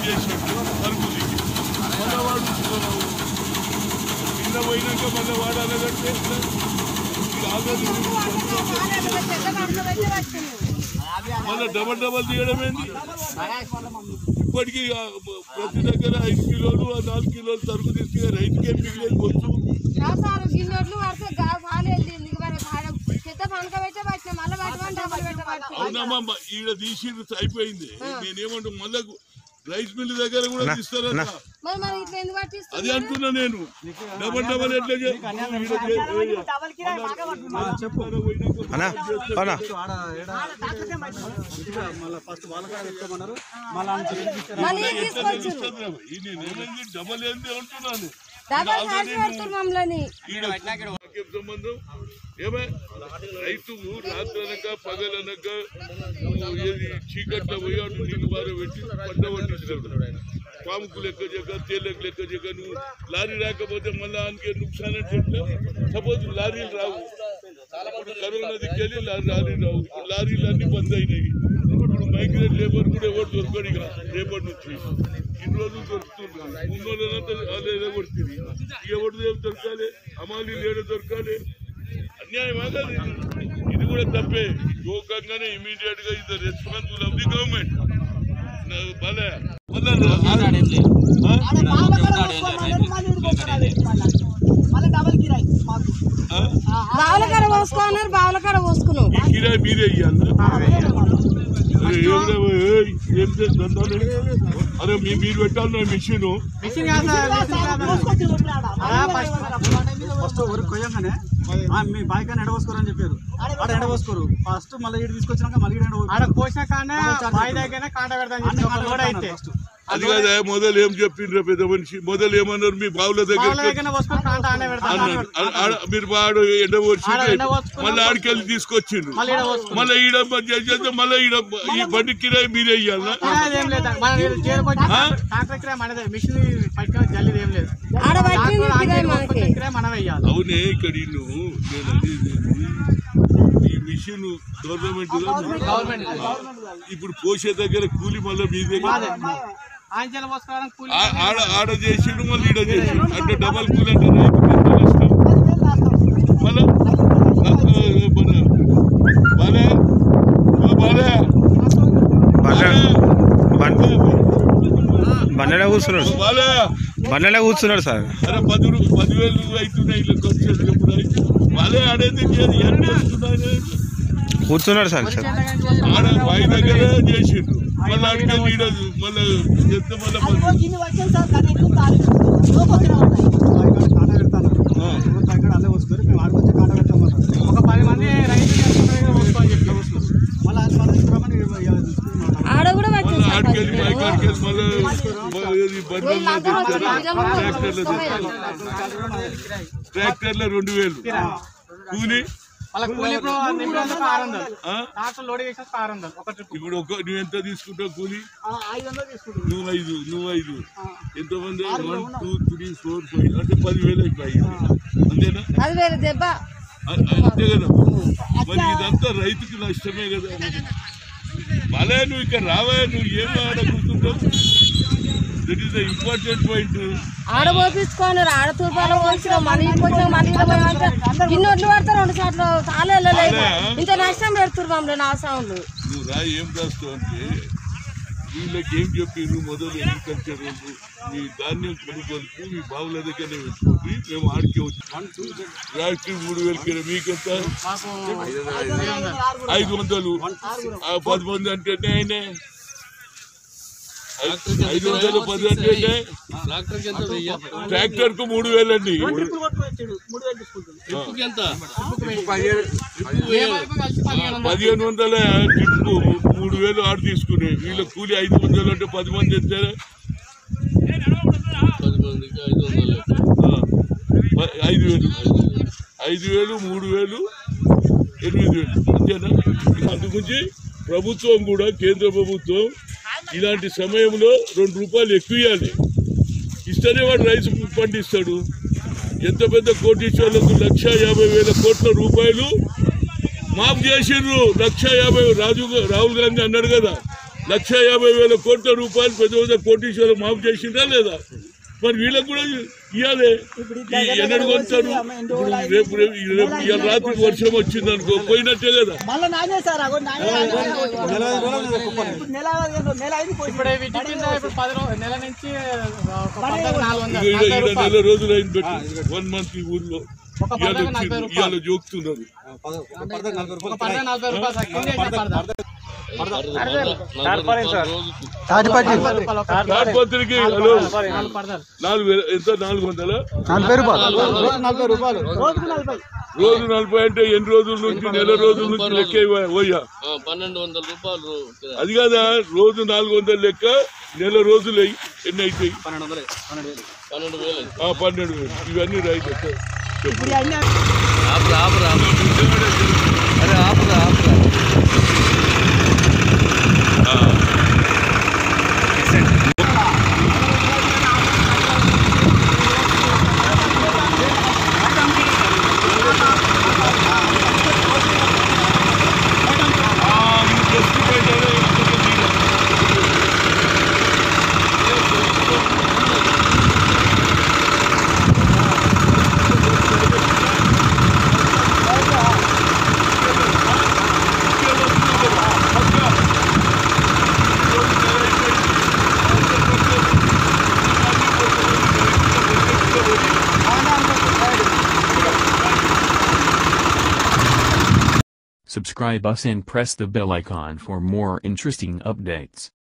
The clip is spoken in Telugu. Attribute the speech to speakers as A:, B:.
A: చేసిండు సరుకు దిగి మళ్ళీ వాడు నిన్న పోయినాక మళ్ళీ వాడు అనగట్టే మళ్ళీ డబల్ డబల్ తీయడం ఏంది ఇప్పటికీ ఆ ప్రతి దగ్గర ఐదు కిలోలు ఆ నాలుగు కిలోలు సరుకు తీసుకుని రైతుకే మిగిలేదు బొచ్చు
B: సార్ గిన్నెట్లు పడితే గా- గాలి వెళ్ళింది ఇక మరి ఆడ చెత్త పనక పెట్టే పట్టిన మళ్ళీ పట్టమని డబ్బులు పెట్టబట్టి
A: అవునమ్మా ఈడ తీసి అయిపోయింది నేనేమంటా మళ్ళా రైస్ మిల్ దగ్గర కూడా తీస్తారట
B: మరి మరి ఇట్లా ఎందుకు పట్టిస్తుంది
A: అది అంటున్నా నేను డబల్ డబల్ ఎట్లా చే- ఈడ చే-
C: అన్నా అన్నా
D: మళ్ళీ ఫస్ట్ వాళ్ళకాడ చెప్తామన్నారు మళ్ళీ ఆయన చేయించారు.
B: మళ్ళీ
A: ఎట్లా
B: తీసుకొచ్చు
A: తెలుస్తుంది? ఈ నేనేమైంది డబల్ ఏంది అంటున్నాను
B: డబల్ ఛార్జ్ పెడుతున్నారు మమ్మల్ని
A: ఈడ నాకేం సంబంధం ఏమే రైతు రాత్రనక పగలనక ఏది చీకట్ల పోయాడు నీళ్ళు బాగా పెట్టి పంట పండిస్తున్నాడు పాముకు లెక్క చెక్క తేలకు లెక్క చెక్క నువ్వు లారీ రాకపోతే మళ్ళీ ఆయనకి నుక్సాన్ అంటే ఎట్లా? సపోజ్ లారీలు రావు ఇప్పుడు కరోనా దిక్కెళ్ళి లారీ లారీలు రావు ఇప్పుడు లారీలు అన్ని బంద్ అయినాయి ఇప్పుడు మైగ్రేట్ లేబర్ కూడా ఎవరు దొరకడు ఇక రేపటి నుంచి ఇన్ని రోజులు దొరుకుతున్నారు ఉన్నోళ్ళంతా వాళ్ళు కొడుతుంది ఎవరు ఏం దొరకాలి అమాలి లేడు దొరకాలి అన్యాయం కాదు ఇది. ఇది కూడా తప్పే యోగంగానే ఇమీడియట్ గా ఇది రెస్పాన్సిబుల్ ఆఫ్ ది గవర్నమెంట్ భలే భలే
B: బావుల కాడ పోసుకోన్నారు బావుల కాడ పోసుకున్నాం
A: ఈ కిరాయి మీరే ఇవ్వాలి ఏం చేస్తుందో అరే మీ మీరు పెట్టాలి మిషన్
D: ఫస్ట్ ఊరికి కొయ్యంగానే ఆ, మీ బాయ్ కానీ ఎడబోసుకోరు అని చెప్పారు ఆడ ఎడబోసుకోరు ఫస్ట్ మళ్ళీ ఇటు తీసుకొచ్చినాక మళ్ళీ ఈడ
E: ఆడ కోసిన కానే బావి దగ్గర కాంట పెడతాను చెప్పి ఒక లోడ్ అయితే
D: ఫస్ట్
A: అది కాదా మొదలు ఏం చెప్పిండ్రు పెద్ద మనిషి మొదలు ఏమన్నారు మీ బావుల
E: బావుల
A: దగ్గర
E: దగ్గర పోసుకొని కాంట ఆనే పెడతాను
A: అన్నాడు ఆ- ఆడ- మీరు వాడు ఎండ వచ్చి
E: ఆడ ఎండ పోసుకున్నాం.
A: మళ్ళీ ఆడికెళ్ళి తీసుకొచ్చిండు
E: మళ్ళీ ఈడ పోసుకున్నాం.
A: మళ్ళీ ఈడ చేస్తే మళ్ళీ ఈడ ఈ బండి కిరాయి మీరే ఇయ్యాలా
E: ఏం లేదు మన చేరుకొచ్చి
A: ఆ?
E: ట్రాక్టర్ కిరాయి మనదే మిషన్ పట్టుకొని జల్లిది ఏం లేదు
B: ఆడ పట్టింది
E: ట్రాక్టర్
B: కిరాయి
E: ఆన్
B: మనకి
E: చేసుకొని కిరాయి మనం వేయాలి
A: అవునే ఇక్కడ ఇల్లు నేను అనేది ఈ మిషన్ గవర్నమెంట్ ఇప్పుడు పోసే దగ్గర కూలి మళ్ళీ మీదే
E: ఆంచెల పోసుకోవడానికి కూలి
A: ఆ- ఆడ ఆడ చేసిండు మళ్ళీ ఈడ చేసిండు అంటే డబల్ కూలి అంటే రైతుకి ఎంత నష్టం మళ్ళా నాకు, మన బాలే ఓ బాలే
C: బండి బండిలో కూర్చున్నాడు
A: బాలే
C: బండిలో కూర్చున్నాడు సార్
A: అరే పది రూ- పదివేలు అవుతున్నాయి ఇలా ఖర్చు ఎప్పుడు అయితే వాళ్ళే ఆడేది ఏం చేస్తున్నారు
C: కూర్చున్నాడు సార్ సార్
A: ఆడ బావి దగ్గర చేసిండ్రు మళ్ళీ ఆడికి ఈడ మళ్ళీ చెప్తే మళ్ళీ పది-
D: బాయ్ కాడ కాంట పెడతాను ఊరు బాయ్ కాడ అల్లే పోసుకోరు మేము ఆడికి వచ్చి కాంట పెడతామన్నారు
E: ఒక పది మంది రైతులు పోసుకోని చెప్పి
D: మళ్ళీ అది మన తీసుకురామని ఈడ ఇవ్వాలి. తీసుకుని
B: ఆడ కూడా
A: మళ్ళీ
B: పట్టింది
A: ఆడికెళ్ళి బావి కాడికెళ్ళి మళ్ళీ ఇది బండ్లలో
B: వీళ్ళందరూ వచ్చి
A: తెచ్చారు.
B: నిజంగా
A: ట్రాక్టర్లో తెచ్చారు. ట్రాక్టర్లో రెండు వేలు కూలి
E: వాళ్ళ కూలి ఇప్పుడు నిమిషాలకు ఆరు వందలు
A: ఆ?
E: ట్రాక్టర్ లోడ్ చేసేసి ఆరు వందలు ఒక ట్రిప్
A: ఇప్పుడు ఒక నువ్వు ఎంత తీసుకుంటావు కూలి
D: ఐదు వందలు తీసుకుంటారు
A: నువ్వు ఐదు నువ్వు ఐదు ఎంతమంది one two three four five అంటే పదివేలు అయిపోయి అంతేనా
B: అది వేరే దెబ్బ
A: అ- అంతే కదా మరి ఇదంతా రైతుకి నష్టమే కదా భలే నువ్వు ఇక్కడ రావా నువ్వు ఏం ఆడ కూర్చుంటావు that is the important point
B: ఆడ పోపించుకోన్నారు ఆడ తూర్పాల పోయించిన మళ్ళీ ఇంటికి వచ్చినాక మళ్ళీ ఈడ పోయామంటే గిన్నె ఒడ్లు పడతారు రెండు సార్లు తాళే వెళ్ళలేదు ఇంత నష్టం పెడుతున్నారు మమ్మల్ని నా సౌండ్లు
A: నువ్వు రా ఏం రాస్తావు అంటే వీళ్ళకి ఏం చెప్పిర్రు మొదలు అగ్రికల్చర్ వాళ్ళు మీ ధాన్యం కొనుగోలుకు మీ బావుల దగ్గరనే పెట్టుకోండి మేము ఆడికే వచ్చి రాత్రి మూడు వేలు కిలో మీకెంత ఐదు వందలు ఆ పది మంది అంటే ఆయనే ఐదు వందలు పది అంటే ట్రాక్టర్ కు మూడు వేలు అండి పదిహేను వందల ట్రిప్పు మూడు వేలు ఆడు తీసుకునే వీళ్ళ కూలి ఐదు వందలు అంటే పది మంది ఎత్తారా ఆ, ప- ఐదు వేలు ఐదు వేలు మూడు వేలు ఎనిమిది వేలు అంతేనా అందుగురించి ప్రభుత్వం కూడా కేంద్ర ప్రభుత్వం ఇలాంటి సమయంలో రెండు రూపాయలు ఎక్కువ ఇవ్వాలి ఇస్తేనే వాడు రైస్ పండిస్తాడు ఎంత పెద్ద కోటీశ్వర్లకు లక్ష యాభై వేల కోట్ల రూపాయలు మాఫ్ చేసిండ్రు లక్ష యాభై రాజు గా- రాహుల్ గాంధీ అన్నాడు కదా లక్ష యాభై వేల కోట్ల రూపాయలు పెద్ద పెద్ద కోటీశ్వరం మాఫ్ చేసిందా లేదా మరి వీళ్ళకి కూడా ఇవ్వాలి ఎన్నడు కొంటారు ఇప్పుడు రేపు రేపు రేపు ఇవాళ రాత్రి వర్షం వచ్చింది అనుకో పోయినట్టే కదా
E: మళ్ళీ నాదే సార్ అగో నాదే
D: నెల ఐదు రోజులు నేను కుప్పని
E: నెల నెల అయింది ఇప్పుడు వీటి కింద ఇప్పుడు పది రోజులు నెల నుంచి ఒక పద్ధతి నాలుగు వందలు
A: ఈడ
E: నలభై
A: ఈడ
E: రూపాయలు.
A: నెల రోజులు అయింది పెట్టి వన్ మంత్ ఈ ఊర్లో
E: ఒక
A: ఇవాళ
E: పద్ధతి నలభై
A: వచ్చింది
E: రూపాయలు
A: ఇవాళ జోక్తున్నారు
D: పద- ఒక పడత నలభై
E: ఒక
D: రూపాయలు
E: పద్ధతి నలభై రూపాయలు సార్ కింద వేసిన పడద.
D: తాటిపట్టి
E: నలభై రూపాయలు ఒక
A: తాడిపత్రికి హలో
E: నాలుగు పడదలు
A: నాలుగు వేల ఎంత నాలుగు వందల
D: నలభై రూపాయలు రోజు నలభై రూపాయలు
E: రోజుకు నలభై
A: రోజు నలభై అంటే ఎన్ని రోజుల నుంచి నెల రోజుల నుంచి లెక్క పోయా
F: పన్నెండు వందల రూపాయలు
A: అది కాదా రోజు నాలుగు వందల లెక్క నెల రోజులు అయ్యి ఎన్ని అవుతాయి
D: పన్నెండు వందలు పన్నెండు వేలు
F: పన్నెండు వేలు
A: ఆ, పన్నెండు వేలు ఇవన్నీ రైతు
E: ఇప్పుడు అన్ని
F: ఆపురా ఆపురా అరే ఆపురా ఆపురా
G: Subscribe us and press the bell icon for more interesting updates.